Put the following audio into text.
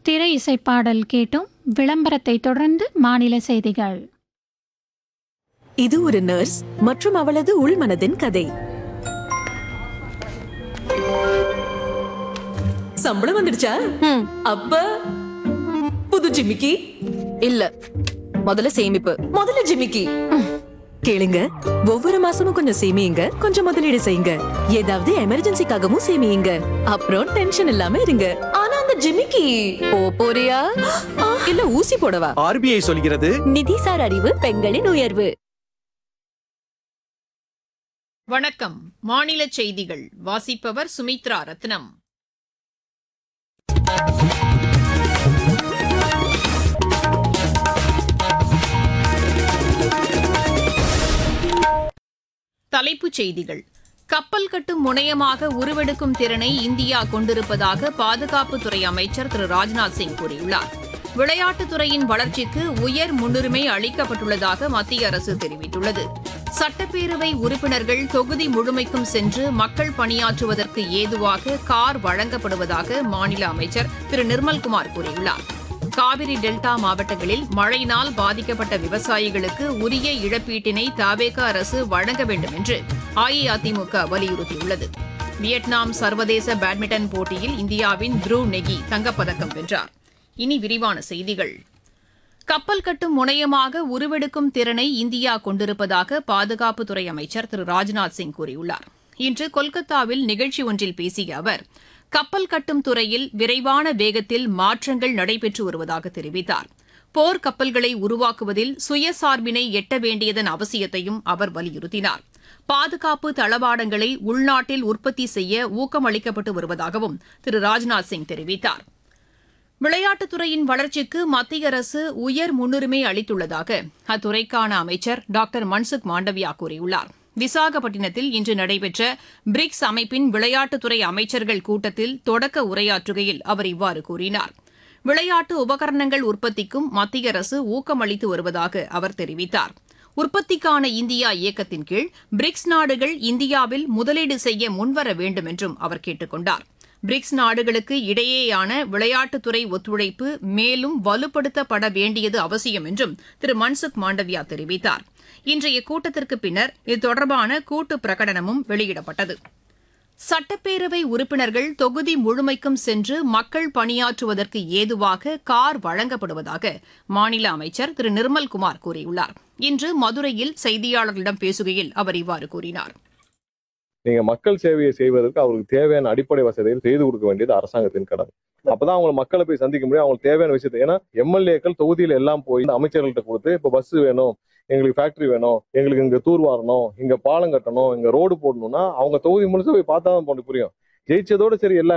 திரை இசைப்பாடல் கேட்டும் விளம்பரத்தை தொடர்ந்து மாநில செய்திகள் இது ஒரு நர்ஸ் மற்றும் அவளது உள்மனதின் கதை சம்பளம் வந்துடுச்சா அப்ப புது ஜிமிக்கி இல்ல முதல்ல சேமிப்பு முதல்ல ஜிமிக்கி கேளுங்க ஒவ்வொரு மாசமும் கொஞ்சம் சேமியுங்க கொஞ்சம் முதலீடு செய்யுங்க ஏதாவது எமர்ஜென்சிக்காகவும் சேமியுங்க அப்புறம் டென்ஷன் இல்லாம இருங்க ஆனா அந்த ஜிமிக்கி போ போறியா இல்ல ஊசி போடவா ஆர்பிஐ சொல்கிறது நிதிசார் அறிவு பெண்களின் உயர்வு வணக்கம் மாநில செய்திகள் வாசிப்பவர் சுமித்ரா ரத்னம் தலைப்புச் செய்திகள் கப்பல் கட்டும் முனையமாக உருவெடுக்கும் திறனை இந்தியா கொண்டிருப்பதாக பாதுகாப்புத்துறை அமைச்சர் திரு ராஜ்நாத் சிங் கூறியுள்ளார் விளையாட்டுத்துறையின் வளர்ச்சிக்கு உயர் முன்னுரிமை அளிக்கப்பட்டுள்ளதாக மத்திய அரசு தெரிவித்துள்ளது சட்டப்பேரவை உறுப்பினர்கள் தொகுதி முழுமைக்கும் சென்று மக்கள் பணியாற்றுவதற்கு ஏதுவாக கார் வழங்கப்படுவதாக மாநில அமைச்சர் திரு நிர்மல்குமார் கூறியுள்ளார் காவிரி டெல்டா மாவட்டங்களில் மழையினால் பாதிக்கப்பட்ட விவசாயிகளுக்கு உரிய இழப்பீட்டினை தாவேக அரசு வழங்க வேண்டும் என்று அஇஅதிமுக வலியுறுத்தியுள்ளது வியட்நாம் சர்வதேச பேட்மிண்டன் போட்டியில் இந்தியாவின் த்ருவ் நெகி தங்கப்பதக்கம் வென்றார் இனி விரிவான செய்திகள் கப்பல் கட்டும் முனையமாக உருவெடுக்கும் திறனை இந்தியா கொண்டிருப்பதாக பாதுகாப்புத்துறை அமைச்சர் திரு ராஜ்நாத் சிங் கூறியுள்ளார் இன்று கொல்கத்தாவில் நிகழ்ச்சி ஒன்றில் பேசிய அவர் கப்பல் கட்டும் துறையில் விரைவான வேகத்தில் மாற்றங்கள் நடைபெற்று வருவதாக தெரிவித்தார் போர் கப்பல்களை உருவாக்குவதில் சுயசார்பினை எட்ட வேண்டியதன் அவசியத்தையும் அவர் வலியுறுத்தினார் பாதுகாப்பு தளவாடங்களை உள்நாட்டில் உற்பத்தி செய்ய ஊக்கமளிக்கப்பட்டு வருவதாகவும் திரு ராஜ்நாத் சிங் தெரிவித்தார் விளையாட்டுத்துறையின் வளர்ச்சிக்கு மத்திய அரசு உயர் முன்னுரிமை அளித்துள்ளதாக அத்துறைக்கான அமைச்சர் டாக்டர் மன்சுக் மாண்டவியா கூறியுள்ளார் விசாகப்பட்டினத்தில் இன்று நடைபெற்ற பிரிக்ஸ் அமைப்பின் விளையாட்டுத்துறை அமைச்சர்கள் கூட்டத்தில் தொடக்க உரையாற்றுகையில் அவர் இவ்வாறு கூறினார் விளையாட்டு உபகரணங்கள் உற்பத்திக்கும் மத்திய அரசு ஊக்கமளித்து வருவதாக அவர் தெரிவித்தார் உற்பத்திக்கான இந்தியா இயக்கத்தின் கீழ் பிரிக்ஸ் நாடுகள் இந்தியாவில் முதலீடு செய்ய முன்வர வேண்டும் என்றும் அவர் கேட்டுக் கொண்டார் பிரிக்ஸ் நாடுகளுக்கு இடையேயான விளையாட்டுத்துறை ஒத்துழைப்பு மேலும் வலுப்படுத்தப்பட வேண்டியது அவசியம் என்றும் திரு மன்சுக் மாண்டவியா தெரிவித்தார் இன்றைய கூட்டத்திற்கு பின்னர் இது தொடர்பான கூட்டு பிரகடனமும் வெளியிடப்பட்டது சட்டப்பேரவை உறுப்பினர்கள் தொகுதி முழுமைக்கும் சென்று மக்கள் பணியாற்றுவதற்கு ஏதுவாக கார் வழங்கப்படுவதாக மாநில அமைச்சர் திரு நிர்மல்குமார் கூறியுள்ளார் இன்று மதுரையில் செய்தியாளர்களிடம் பேசுகையில் அவர் இவ்வாறு கூறினார் நீங்க மக்கள் சேவையை செய்வதற்கு அவங்களுக்கு தேவையான அடிப்படை வசதிகள் செய்து கொடுக்க வேண்டியது அரசாங்கத்தின் கடமை அப்பதான் அவங்க மக்களை போய் சந்திக்க முடியும் அவங்களுக்கு தேவையான விஷயத்தை ஏன்னா எம்எல்ஏக்கள் தொகுதியில எல்லாம் போய் இந்த அமைச்சர்கள்ட்ட கொடுத்து இப்ப பஸ் வேணும் எங்களுக்கு ஃபேக்டரி வேணும் எங்களுக்கு இங்க தூர் வாரணும் இங்க பாலம் கட்டணும் இங்க ரோடு போடணும்னா அவங்க தொகுதி முழுசு போய் பார்த்தா தான் போட்டு புரியும் ஜெயிச்சதோட சரி எல்லா